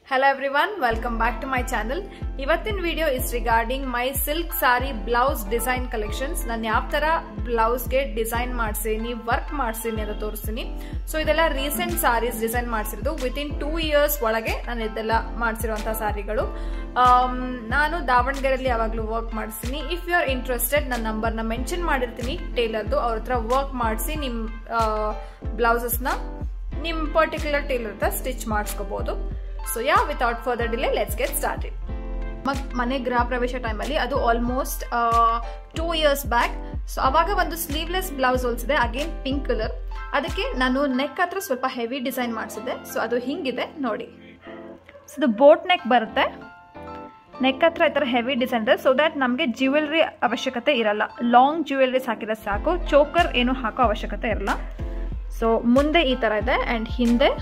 hello everyone welcome back to my channel ಇವತ್ತಿನ video is regarding my silk sari blouse design collections ನಾನು ಯಾವ ತರ ಬ್ಲೌಸ್ಗೆ design ಮಾಡಿಸೀನಿ work ಮಾಡಿಸೀನಿ ಅಂತ ತೋರಿಸ್ತೀನಿ ಸೊ ಇದೆಲ್ಲ ರೀಸೆಂಟ್ ಸಾರೀಸ್ ಡಿಸೈನ್ ಮಾಡಿಸಿರೋದು ವಿತ್ ಇನ್ ಟೂ ಇಯರ್ಸ್ ಒಳಗೆ ನಾನು ಇದೆಲ್ಲ ಮಾಡಿಸಿರುವಂತಹ ಸಾರಿಗಳು ನಾನು ದಾವಣಗೆರೆಯಲ್ಲಿ ಯಾವಾಗಲೂ ವರ್ಕ್ ಮಾಡಿಸ್ತೀನಿ ಇಫ್ ಯು ಆರ್ ಇಂಟ್ರೆಸ್ಟೆಡ್ ನನ್ನ ನಂಬರ್ನ ಮೆನ್ಷನ್ ಮಾಡಿರ್ತೀನಿ ಟೇಲರ್ದು ಅವ್ರ ಹತ್ರ ವರ್ಕ್ ಮಾಡಿಸಿ ನಿಮ್ಮ ಬ್ಲೌಸಸ್ನ ನಿಮ್ಮ ಪರ್ಟಿಕ್ಯುಲರ್ ಟೇಲರ್ ಹತ್ರ ಸ್ಟಿಚ್ ಮಾಡಿಸ್ಕೋಬಹುದು so yeah without further delay let's get started ಮನೆ ಗೃಹ ಪ್ರವೇಶ ಟೈಮಲ್ಲಿ ಅದು almost two years back so ಅವಾಗ ಒಂದು ಸ್ಲೀವ್ಲೆಸ್ ಬ್ಲೌಸ್ ಹೊಲ್ಸಿದೆ ಅಗೇನ್ ಪಿಂಕ್ ಕಲರ್ ಅದಕ್ಕೆ ನಾನು ನೆಕ್ ಹತ್ರ ಸ್ವಲ್ಪ ಹೆವಿ ಡಿಸೈನ್ ಮಾಡಿಸಿದೆ ಸೊ ಅದು ಹಿಂಗಿದೆ ನೋಡಿ ಸೊ ಇದು ಬೋಟ್ ನೆಕ್ ಬರುತ್ತೆ ನೆಕ್ ಹತ್ರ ಈ ಥರ ಹೆವಿ ಡಿಸೈನ್ ಇದೆ ಸೊ ದ್ಯಾಟ್ ನಮಗೆ ಜ್ಯುವೆಲ್ರಿ ಅವಶ್ಯಕತೆ ಇರಲ್ಲ ಲಾಂಗ್ ಜ್ಯುವೆಲ್ರೀಸ್ ಹಾಕಿದ್ರೆ ಸಾಕು ಚೋಕರ್ ಏನು ಹಾಕೋ ಅವಶ್ಯಕತೆ ಇರಲ್ಲ ಸೊ ಮುಂದೆ ಈ ಥರ ಇದೆ ಆ್ಯಂಡ್ ಹಿಂದೆ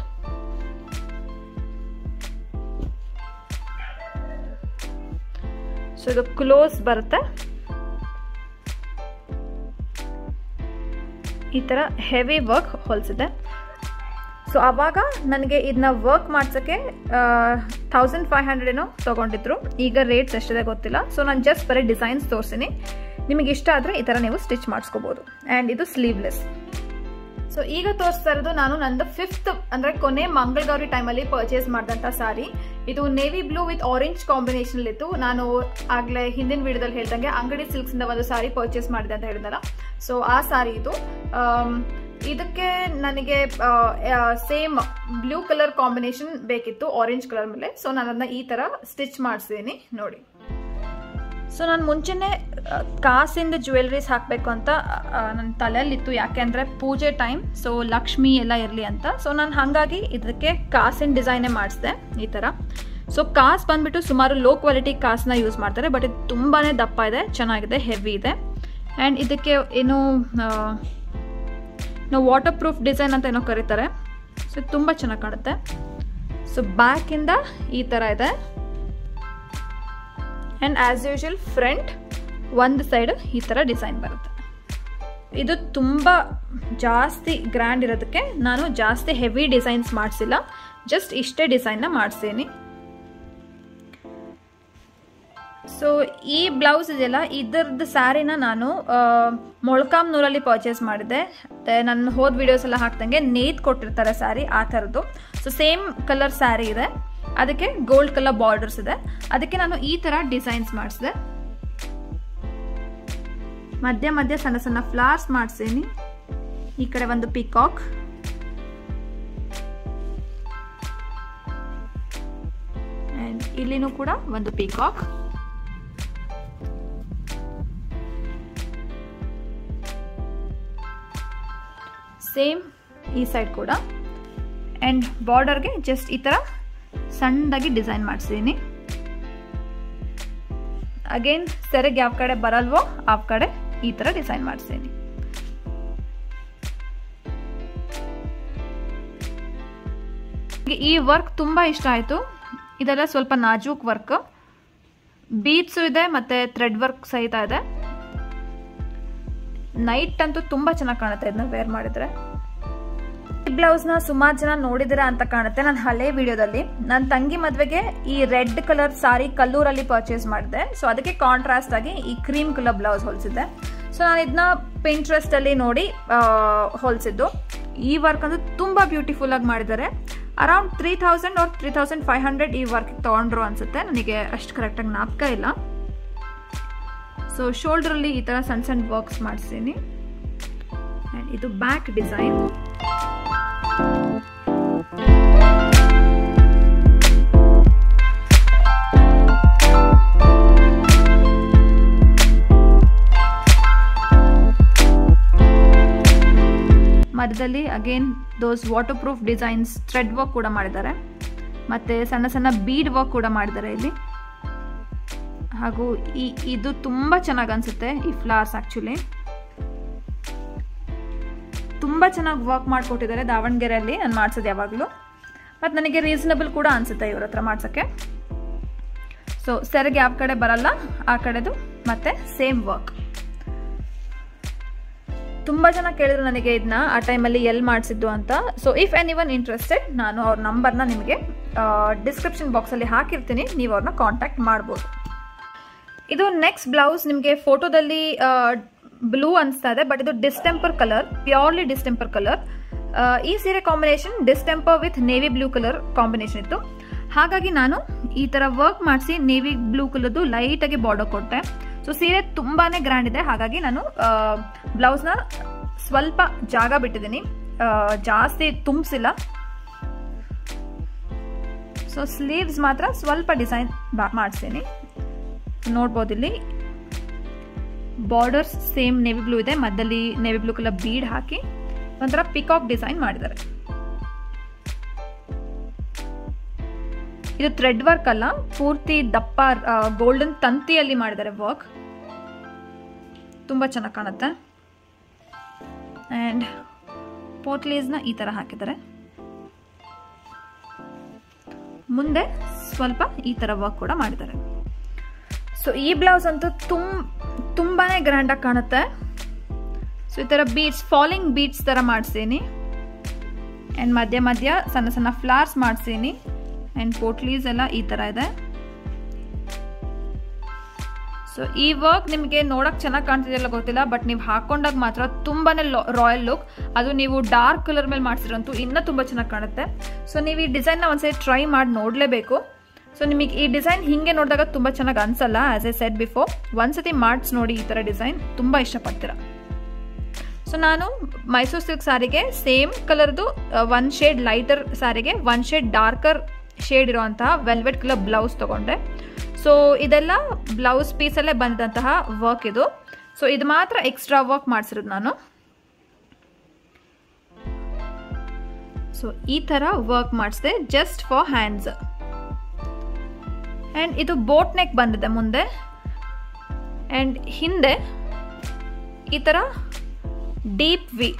ಸೊ ಇದು ಕ್ಲೋಸ್ ಬರುತ್ತೆ ಈ ಥರ ಹೆವಿ ವರ್ಕ್ ಹೊಲಿಸಿದೆ ಸೊ ಆವಾಗ ನನಗೆ ಇದನ್ನ ವರ್ಕ್ ಮಾಡ್ಸೋಕ್ಕೆ ತೌಸಂಡ್ ಫೈವ್ ಹಂಡ್ರೆಡ್ ಏನೋ ತೊಗೊಂಡಿದ್ರು ಈಗ ರೇಟ್ಸ್ ಎಷ್ಟಿದೆ ಗೊತ್ತಿಲ್ಲ ಸೊ ನಾನು ಜಸ್ಟ್ ಬರೀ ಡಿಸೈನ್ಸ್ ತೋರಿಸ್ತೀನಿ ನಿಮಗೆ ಇಷ್ಟ ಆದರೆ ಈ ಥರ ನೀವು ಸ್ಟಿಚ್ ಮಾಡಿಸ್ಕೋಬೋದು ಆ್ಯಂಡ್ ಇದು ಸ್ಲೀವ್ಲೆಸ್ ಸೊ ಈಗ ತೋರಿಸ್ತಾ ಇರೋದು ನಾನು ನಂದು ಫಿಫ್ತ್ ಅಂದ್ರೆ ಕೊನೆ ಮಂಗಳಗೌರಿ ಟೈಮಲ್ಲಿ ಪರ್ಚೇಸ್ ಮಾಡಿದಂಥ ಸಾರಿ ಇದು navy blue with orange combination ಇತ್ತು ನಾನು ಆಗ್ಲೇ ಹಿಂದಿನ ವಿಡಿಯೋದಲ್ಲಿ ಹೇಳ್ದಂಗೆ ಅಂಗಡಿ ಸಿಲ್ಕ್ಸ್ ಇಂದ ಒಂದು ಸಾರಿ ಪರ್ಚೇಸ್ ಮಾಡಿದೆ ಅಂತ ಹೇಳಿದಲ್ಲ ಸೊ ಆ ಸಾರಿ ಇದು ಇದಕ್ಕೆ ನನಗೆ ಸೇಮ್ ಬ್ಲೂ ಕಲರ್ ಕಾಂಬಿನೇಷನ್ ಬೇಕಿತ್ತು ಆರೆಂಜ್ ಕಲರ್ ಮೇಲೆ ಸೊ ನಾನು ಅದನ್ನ ಈ ತರ ಸ್ಟಿಚ್ ಮಾಡಿಸಿದ್ದೀನಿ ನೋಡಿ ಸೊ ನಾನು ಮುಂಚೆನೆ ಕಾಸಿಂದ ಜ್ಯುವೆಲ್ರೀಸ್ ಹಾಕಬೇಕು ಅಂತ ನನ್ನ ತಲೆಯಲ್ಲಿತ್ತು ಯಾಕೆ ಅಂದರೆ ಪೂಜೆ ಟೈಮ್ ಸೊ ಲಕ್ಷ್ಮಿ ಎಲ್ಲ ಇರಲಿ ಅಂತ ಸೊ ನಾನು ಹಾಗಾಗಿ ಇದಕ್ಕೆ ಕಾಸಿನ ಡಿಸೈನೇ ಮಾಡಿಸಿದೆ ಈ ಥರ ಸೊ ಕಾಸ್ ಬಂದ್ಬಿಟ್ಟು ಸುಮಾರು ಲೋ ಕ್ವಾಲಿಟಿ ಕಾಸನ್ನ ಯೂಸ್ ಮಾಡ್ತಾರೆ ಬಟ್ ಇದು ತುಂಬಾ ದಪ್ಪ ಇದೆ ಚೆನ್ನಾಗಿದೆ ಹೆವಿ ಇದೆ ಆ್ಯಂಡ್ ಇದಕ್ಕೆ ಏನು ನಾವು ವಾಟರ್ ಪ್ರೂಫ್ ಡಿಸೈನ್ ಅಂತ ಏನೋ ಕರೀತಾರೆ ಸೊ ತುಂಬ ಚೆನ್ನಾಗಿ ಕಾಣುತ್ತೆ ಸೊ ಬ್ಯಾಕಿಂದ ಈ ಥರ ಇದೆ ಆ್ಯಂಡ್ ಆ್ಯಸ್ ಯೂಶುವಲ್ ಫ್ರಂಟ್ ಒಂದು ಸೈಡ್ ಈ ಥರ ಡಿಸೈನ್ ಬರುತ್ತೆ ಇದು ತುಂಬ ಜಾಸ್ತಿ ಗ್ರ್ಯಾಂಡ್ ಇರೋದಕ್ಕೆ ನಾನು ಜಾಸ್ತಿ ಹೆವಿ ಡಿಸೈನ್ಸ್ ಮಾಡಿಸಿಲ್ಲ ಜಸ್ಟ್ ಇಷ್ಟೇ ಡಿಸೈನ್ನ ಮಾಡಿಸ್ತೀನಿ ಸೊ ಈ ಬ್ಲೌಸ್ ಇದೆಯಲ್ಲ ಇದರದ್ದು ಸ್ಯಾರಿನ ನಾನು ಮೊಳ್ಕಾಮ್ ನೂರಲ್ಲಿ ಪರ್ಚೇಸ್ ಮಾಡಿದೆ ಮತ್ತು ನನ್ನ ಹೋದ ವಿಡಿಯೋಸ್ ಎಲ್ಲ ಹಾಕ್ದಂಗೆ ನೇತ್ ಕೊಟ್ಟಿರ್ತಾರೆ ಸ್ಯಾರಿ ಆ ಥರದ್ದು ಸೊ ಸೇಮ್ ಕಲರ್ ಸ್ಯಾರಿ ಇದೆ ಅದಕ್ಕೆ ಗೋಲ್ಡ್ ಕಲರ್ ಬಾರ್ಡರ್ಸ್ ಇದೆ ಅದಕ್ಕೆ ನಾನು ಈ ತರ ಡಿಸೈನ್ಸ್ ಮಾಡಿಸಿದೆ ಮಧ್ಯ ಮಧ್ಯ ಸಣ್ಣ ಸಣ್ಣ ಫ್ಲವರ್ಸ್ ಮಾಡಿಸೀನಿ ಈ ಕಡೆ ಒಂದು ಪಿಕಾಕ್ ಅಂಡ್ ಇಲ್ಲಿನೂ ಕೂಡ ಒಂದು ಪಿಕಾಕ್ ಸೇಮ್ ಈ ಸೈಡ್ ಕೂಡ ಅಂಡ್ ಬಾರ್ಡರ್ಗೆ ಜಸ್ಟ್ ಈ ತರ ಸಣ್ಣದಾಗಿ ಡಿಸೈನ್ ಮಾಡಿಸಿದ್ದೀನಿ ಅಗೇನ್ ಸೆರೆಗೆ ಯಾವ ಕಡೆ ಬರಲ್ವೋ ಆ ಕಡೆ ಈ ತರ ಡಿಸೈನ್ ಮಾಡಿಸಿದ್ದೀನಿ ಈ ವರ್ಕ್ ತುಂಬಾ ಇಷ್ಟ ಆಯ್ತು ಇದೆಲ್ಲ ಸ್ವಲ್ಪ ನಾಜೂಕ್ ವರ್ಕ್ ಬೀಟ್ಸು ಇದೆ ಮತ್ತೆ ಥ್ರೆಡ್ ವರ್ಕ್ ಸಹಿತ ಇದೆ ನೈಟ್ ಅಂತೂ ತುಂಬಾ ಚೆನ್ನಾಗಿ ಕಾಣುತ್ತೆ ಇದನ್ನ ವೇರ್ ಮಾಡಿದ್ರೆ ಬ್ಲೌಸ್ ನ ಸುಮಾರು ಜನ ನೋಡಿದಿರ ಅಂತ ಕಾಣುತ್ತೆ ನಾನು ಹಳೆ ವಿಡಿಯೋದಲ್ಲಿ ನನ್ನ ತಂಗಿ ಮದ್ವೆಗೆ ಈ ರೆಡ್ ಕಲರ್ ಸಾರಿ ಕಲ್ಲೂರಲ್ಲಿ ಪರ್ಚೇಸ್ ಮಾಡಿದೆ ಸೊ ಅದಕ್ಕೆ ಕಾಂಟ್ರಾಸ್ಟ್ ಆಗಿ ಈ ಕ್ರೀಮ್ ಕಲರ್ ಬ್ಲೌಸ್ ಹೊಲಿಸಿದ್ದೆ ಸೊ ನಾನು ಇದನ್ನ ಪಿಂಟ್ರೆಸ್ಟ್ ಅಲ್ಲಿ ನೋಡಿ ಹೊಲಿಸಿದ್ದು ಈ ವರ್ಕ್ ಅಂದ್ರೆ ತುಂಬಾ ಬ್ಯೂಟಿಫುಲ್ ಆಗಿ ಮಾಡಿದ್ದಾರೆ around three thousand or three thousand five hundred ಈ ವರ್ಕ್ ತಗೊಂಡ್ರು ಅನ್ಸುತ್ತೆ ನನಗೆ ಅಷ್ಟು ಕರೆಕ್ಟಾಗಿ ನಾಪ್ಕ ಇಲ್ಲ ಸೊ ಶೋಲ್ಡ್ರಲ್ಲಿ ಈ ತರ ಸಣ್ಣ ಸಣ್ಣ ವರ್ಕ್ಸ್ ಮಾಡಿಸ್ತೀನಿ ಆ್ಯಂಡ್ ಇದು ಬ್ಯಾಕ್ ಡಿಸೈನ್ ಮಧ್ಯದಲ್ಲಿ again those waterproof designs thread work ಕೂಡ ಮಾಡಿದ್ದಾರೆ ಮತ್ತೆ ಸಣ್ಣ ಸಣ್ಣ ಬೀಡ್ ವರ್ಕ್ ಕೂಡ ಮಾಡಿದ್ದಾರೆ ಇಲ್ಲಿ ಹಾಗೂ ಈ ಇದು ತುಂಬ ಚೆನ್ನಾಗಿ ಅನಿಸುತ್ತೆ ಈ ಫ್ಲವರ್ಸ್ ಆ್ಯಕ್ಚುಲಿ ತುಂಬ ಚೆನ್ನಾಗಿ ವರ್ಕ್ ಮಾಡಿಕೊಟ್ಟಿದ್ದಾರೆ ದಾವಣಗೆರೆಯಲ್ಲಿ ನಾನು ಮಾಡ್ಸೋದು ಯಾವಾಗಲೂ ಮತ್ತು ನನಗೆ ರೀಸನಬಲ್ ಕೂಡ ಅನಿಸುತ್ತೆ ಇವ್ರ ಹತ್ರ ಮಾಡ್ಸೋಕ್ಕೆ ಸೊ ಸೆರಗೆ ಯಾವ ಕಡೆ ಬರಲ್ಲ ಆ ಕಡೆದು ಮತ್ತೆ ಸೇಮ್ ವರ್ಕ್ ತುಂಬ ಜನ ಕೇಳಿದ್ರು ನನಗೆ ಇದನ್ನ ಆ ಟೈಮಲ್ಲಿ ಎಲ್ಲಿ ಮಾಡಿಸಿದ್ದು ಅಂತ so if anyone interested ನಾನು ಅವ್ರ ನಂಬರ್ನ ನಿಮಗೆ ಡಿಸ್ಕ್ರಿಪ್ಷನ್ ಬಾಕ್ಸಲ್ಲಿ ಹಾಕಿರ್ತೀನಿ ನೀವು ಅವ್ರನ್ನ ಕಾಂಟ್ಯಾಕ್ಟ್ ಮಾಡ್ಬೋದು ಇದು ನೆಕ್ಸ್ಟ್ ಬ್ಲೌಸ್ ನಿಮಗೆ ಫೋಟೋದಲ್ಲಿ ಬ್ಲೂ ಅನಿಸ್ತಾ ಇದೆ ಬಟ್ ಇದು distemper colour purely distemper colour ಈ ಸೀರೆ combination distemper with navy blue colour combination ಇತ್ತು ಹಾಗಾಗಿ ನಾನು ಈ ಥರ ವರ್ಕ್ ಮಾಡಿಸಿ ನೇವಿ ಬ್ಲೂ ಕಲರ್ದು ಲೈಟಾಗಿ ಬಾರ್ಡರ್ ಕೊಟ್ಟೆ ಸೊ ಸೀರೆ ತುಂಬಾನೇ ಗ್ರ್ಯಾಂಡ್ ಇದೆ ಹಾಗಾಗಿ ನಾನು ಬ್ಲೌಸ್ನ ಸ್ವಲ್ಪ ಜಾಗ ಬಿಟ್ಟಿದ್ದೀನಿ ಜಾಸ್ತಿ ತುಂಬಿಸಿಲ್ಲ ಸೊ ಸ್ಲೀವ್ಸ್ ಮಾತ್ರ ಸ್ವಲ್ಪ ಡಿಸೈನ್ ಮಾಡಿಸ್ತೀನಿ ನೋಡ್ಬೋದು ಇಲ್ಲಿ ಬಾರ್ಡರ್ಸ್ ಸೇಮ್ ನೇವಿ ಬ್ಲೂ ಇದೆ ಮಧ್ಯದಲ್ಲಿ ನೇವಿ ಬ್ಲೂ ಕಲರ್ ಬೀಡ್ ಹಾಕಿ ಒಂಥರ ಪಿಕಾಕ್ ಡಿಸೈನ್ ಮಾಡಿದ್ದಾರೆ ಇದು ಥ್ರೆಡ್ ವರ್ಕ್ ಅಲ್ಲ ಪೂರ್ತಿ ದಪ್ಪ ಗೋಲ್ಡನ್ ತಂತಿಯಲ್ಲಿ ಮಾಡಿದ್ದಾರೆ ವರ್ಕ್ ತುಂಬ ಚೆನ್ನಾಗಿ ಕಾಣುತ್ತೆ ಆ್ಯಂಡ್ ಪೋಟ್ಲೀಸ್ನ ಈ ಥರ ಹಾಕಿದ್ದಾರೆ ಮುಂದೆ ಸ್ವಲ್ಪ ಈ ಥರ ವರ್ಕ್ ಕೂಡ ಮಾಡಿದ್ದಾರೆ ಸೊ ಈ ಬ್ಲೌಸ್ ಅಂತೂ ತುಂಬ ತುಂಬಾ ಗ್ರ್ಯಾಂಡಾಗಿ ಕಾಣುತ್ತೆ ಸೊ ಈ ಥರ ಬೀಟ್ಸ್ ಫಾಲಿಂಗ್ ಬೀಟ್ಸ್ ಥರ ಮಾಡಿಸೀನಿ ಆ್ಯಂಡ್ ಮಧ್ಯ ಮಧ್ಯ ಸಣ್ಣ ಸಣ್ಣ ಫ್ಲವರ್ಸ್ ಮಾಡಿಸೀನಿ ಆ್ಯಂಡ್ ಪೋಟ್ಲೀಸ್ ಎಲ್ಲ ಈ ಥರ ಇದೆ ಸೊ ಈ ವರ್ಕ್ ನಿಮಗೆ ನೋಡಕ್ ಚೆನ್ನಾಗಿ ಕಾಣ್ತಿದೆಯಲ್ಲ ಗೊತ್ತಿಲ್ಲ ಬಟ್ ನೀವು ಹಾಕೊಂಡಾಗ ಮಾತ್ರ ತುಂಬಾನೇ ರಾಯಲ್ ಲುಕ್ ಅದು ನೀವು ಡಾರ್ಕ್ ಕಲರ್ ಮೇಲೆ ಮಾಡಿಸಿರಂತೂ ಇನ್ನೂ ತುಂಬ ಚೆನ್ನಾಗಿ ಕಾಣುತ್ತೆ ಸೊ ನೀವು ಈ ಡಿಸೈನ್ನ ಒಂದ್ಸರಿ ಟ್ರೈ ಮಾಡಿ ನೋಡಲೇಬೇಕು ಸೊ ನಿಮಗೆ ಈ ಡಿಸೈನ್ ಹಿಂಗೆ ನೋಡಿದಾಗ ತುಂಬ ಚೆನ್ನಾಗಿ ಅನ್ಸಲ್ಲ ಆಸ್ ಎ ಸೆಟ್ ಬಿಫೋರ್ ಒಂದ್ಸತಿ ಮಾಡಿಸ್ ನೋಡಿ ಈ ಥರ ಡಿಸೈನ್ ತುಂಬ ಇಷ್ಟಪಡ್ತೀರಾ ಸೊ ನಾನು ಮೈಸೂರು ಸಿಲ್ಕ್ ಸಾರಿಗೆ ಸೇಮ್ ಕಲರ್ದು ಒನ್ ಶೇಡ್ ಲೈಟರ್ ಸಾರಿಗೆ ಒನ್ ಶೇಡ್ ಡಾರ್ಕರ್ ಶೇಡ್ ಇರುವಂತಹ ವೆಲ್ವೆಟ್ ಕಲರ್ ಬ್ಲೌಸ್ ತಗೊಂಡೆ ಸೊ ಇದೆಲ್ಲ ಬ್ಲೌಸ್ ಪೀಸಲ್ಲೇ ಬಂದಂತಹ ವರ್ಕ್ ಇದು ಸೊ ಇದು ಮಾತ್ರ ಎಕ್ಸ್ಟ್ರಾ ವರ್ಕ್ ಮಾಡಿಸಿರೋದು ನಾನು ಸೊ ಈ ಥರ ವರ್ಕ್ ಮಾಡಿಸಿದೆ ಜಸ್ಟ್ ಫಾರ್ ಹ್ಯಾಂಡ್ಸ್ ಆ್ಯಂಡ್ ಇದು ಬೋಟ್ ನೆಕ್ ಬಂದಿದೆ ಮುಂದೆ ಆ್ಯಂಡ್ ಹಿಂದೆ ಈ ಥರ ಡೀಪ್ ವಿ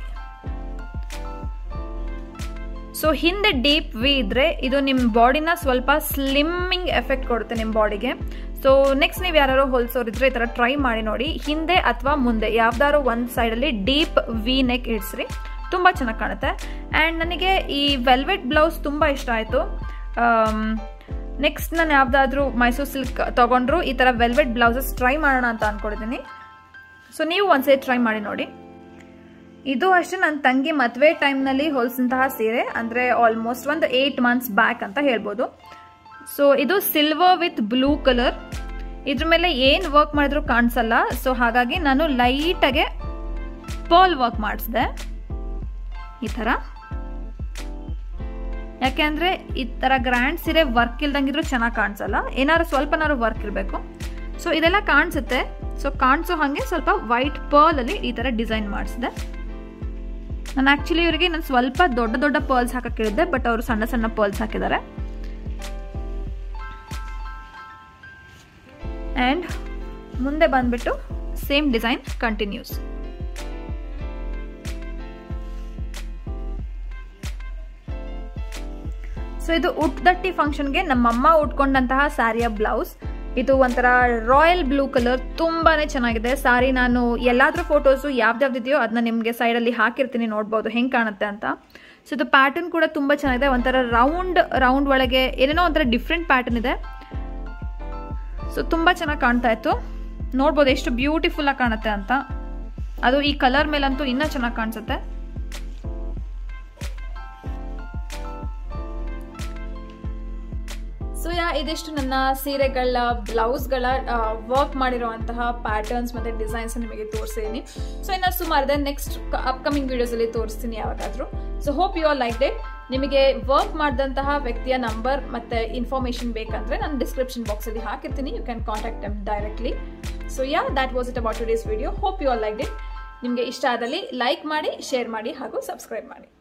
ಸೊ ಹಿಂದೆ ಡೀಪ್ ವಿ ಇದ್ರೆ ಇದು ನಿಮ್ಮ ಬಾಡಿನ ಸ್ವಲ್ಪ ಸ್ಲಿಮ್ಮಿಂಗ್ ಎಫೆಕ್ಟ್ ಕೊಡುತ್ತೆ ನಿಮ್ಮ ಬಾಡಿಗೆ ಸೊ ನೆಕ್ಸ್ಟ್ ನೀವು ಯಾರು ಹೊಲ್ಸೋರಿದ್ರೆ ಈ ಥರ ಟ್ರೈ ಮಾಡಿ ನೋಡಿ ಹಿಂದೆ ಅಥವಾ ಮುಂದೆ ಯಾವ್ದಾದ್ರು ಒಂದು ಸೈಡಲ್ಲಿ ಡೀಪ್ ವಿ ನೆಕ್ ಇಡ್ಸ್ರಿ ತುಂಬ ಚೆನ್ನಾಗಿ ಕಾಣುತ್ತೆ ಆ್ಯಂಡ್ ನನಗೆ ಈ ವೆಲ್ವೆಟ್ ಬ್ಲೌಸ್ ತುಂಬ ಇಷ್ಟ ಆಯಿತು ನೆಕ್ಸ್ಟ್ ನಾನು ಯಾವುದಾದ್ರೂ ಮೈಸೂರು ಸಿಲ್ಕ್ ತೊಗೊಂಡ್ರು ಈ ಥರ ವೆಲ್ವೆಟ್ ಬ್ಲೌಸಸ್ ಟ್ರೈ ಮಾಡೋಣ ಅಂತ ಅಂದ್ಕೊಂಡಿದ್ದೀನಿ ಸೊ ನೀವು ಒಂದ್ಸರಿ ಟ್ರೈ ಮಾಡಿ ನೋಡಿ ಇದು ಅಷ್ಟೇ ನನ್ನ ತಂಗಿ ಮದುವೆ ಟೈಮ್ನಲ್ಲಿ ಹೊಲಿಸಿದಂತಹ ಸೀರೆ ಅಂದರೆ ಆಲ್ಮೋಸ್ಟ್ ಒಂದು ಏಯ್ಟ್ ಮಂತ್ಸ್ ಬ್ಯಾಕ್ ಅಂತ ಹೇಳ್ಬೋದು ಸೊ ಇದು ಸಿಲ್ವರ್ ವಿತ್ ಬ್ಲೂ ಕಲರ್ ಇದ್ರ ಮೇಲೆ ಏನು ವರ್ಕ್ ಮಾಡಿದ್ರು ಕಾಣಿಸಲ್ಲ ಸೊ ಹಾಗಾಗಿ ನಾನು ಲೈಟಾಗೆ ಪರ್ಲ್ ವರ್ಕ್ ಮಾಡಿಸಿದೆ ಈ ಥರ ಯಾಕೆಂದ್ರೆ ಈ ಥರ ಗ್ರ್ಯಾಂಡ್ ಸೀರೆ ವರ್ಕ್ ಇಲ್ದಂಗಿದ್ರು ಚೆನ್ನಾಗಿ ಕಾಣಿಸಲ್ಲ ಏನಾದ್ರು ಸ್ವಲ್ಪನಾದ್ರು ವರ್ಕ್ ಇರಬೇಕು ಸೊ ಇದೆಲ್ಲ ಕಾಣಿಸುತ್ತೆ ಸೊ ಕಾಣಿಸೋ ಹಾಗೆ ಸ್ವಲ್ಪ ವೈಟ್ ಪರ್ಲಲ್ಲಿ ಈ ಥರ ಡಿಸೈನ್ ಮಾಡಿಸಿದೆ ನಾನು ಆ್ಯಕ್ಚುಲಿ ಇವರಿಗೆ ನಾನು ಸ್ವಲ್ಪ ದೊಡ್ಡ ದೊಡ್ಡ ಪರ್ಲ್ಸ್ ಹಾಕಕ್ಕೆ ಹೇಳಿದ್ದೆ ಬಟ್ ಅವರು ಸಣ್ಣ ಸಣ್ಣ ಪರ್ಲ್ಸ್ ಹಾಕಿದ್ದಾರೆ ಆ್ಯಂಡ್ ಮುಂದೆ ಬಂದ್ಬಿಟ್ಟು ಸೇಮ್ ಡಿಸೈನ್ ಕಂಟಿನ್ಯೂಸ್ ಸೊ ಇದು ಉಟ್ದಟ್ಟಿ ಫಂಕ್ಷನ್ಗೆ ನಮ್ಮಮ್ಮ ಉಟ್ಕೊಂಡಂತಹ ಸ್ಯಾರಿಯ ಬ್ಲೌಸ್ ಇದು ಒಂಥರ ರಾಯಲ್ ಬ್ಲೂ ಕಲರ್ ತುಂಬಾನೇ ಚೆನ್ನಾಗಿದೆ ಸಾರಿ ನಾನು ಎಲ್ಲಾದ್ರೂ ಫೋಟೋಸು ಯಾವ್ದಾವ್ದಿದೆಯೋ ಅದನ್ನ ನಿಮಗೆ ಸೈಡಲ್ಲಿ ಹಾಕಿರ್ತೀನಿ ನೋಡ್ಬೋದು ಹೆಂಗೆ ಕಾಣುತ್ತೆ ಅಂತ ಸೊ ಇದು ಪ್ಯಾಟರ್ನ್ ಕೂಡ ತುಂಬ ಚೆನ್ನಾಗಿದೆ ಒಂಥರ ರೌಂಡ್ ರೌಂಡ್ ಒಳಗೆ ಏನೇನೋ ಒಂಥರ ಡಿಫ್ರೆಂಟ್ ಪ್ಯಾಟರ್ನ್ ಇದೆ ಸೊ ತುಂಬ ಚೆನ್ನಾಗಿ ಕಾಣ್ತಾ ಇತ್ತು ನೋಡ್ಬೋದು ಎಷ್ಟು ಬ್ಯೂಟಿಫುಲ್ ಆಗಿ ಕಾಣುತ್ತೆ ಅಂತ ಅದು ಈ ಕಲರ್ ಮೇಲಂತೂ ಇನ್ನೂ ಚೆನ್ನಾಗಿ ಕಾಣಿಸುತ್ತೆ ಸೊ ಯಾ ಇದಿಷ್ಟು ನನ್ನ ಸೀರೆಗಳ ಬ್ಲೌಸ್ಗಳ ವರ್ಕ್ ಮಾಡಿರುವಂತಹ ಪ್ಯಾಟರ್ನ್ಸ್ ಮತ್ತೆ ಡಿಸೈನ್ಸ್ ನಿಮಗೆ ತೋರಿಸಿದ್ದೀನಿ ಸೊ ಇನ್ನು ಸುಮಾರಿದೆ ನೆಕ್ಸ್ಟ್ ಅಪ್ಕಮಿಂಗ್ ವಿಡಿಯೋಸಲ್ಲಿ ತೋರಿಸ್ತೀನಿ ಯಾವಾಗಾದರೂ so hope you are like that ನಿಮಗೆ ವರ್ಕ್ ಮಾಡಿದಂತಹ ವ್ಯಕ್ತಿಯ ನಂಬರ್ ಮತ್ತೆ ಇನ್ಫಾರ್ಮೇಶನ್ ಬೇಕಂದ್ರೆ ನಾನು ಡಿಸ್ಕ್ರಿಪ್ಷನ್ ಬಾಕ್ಸಲ್ಲಿ ಹಾಕಿರ್ತೀನಿ you can contact them directly so yeah that was it about today's video hope you are like that ನಿಮಗೆ ಇಷ್ಟ ಆದಲ್ಲಿ ಲೈಕ್ ಮಾಡಿ ಶೇರ್ ಮಾಡಿ ಹಾಗೂ ಸಬ್ಸ್ಕ್ರೈಬ್ ಮಾಡಿ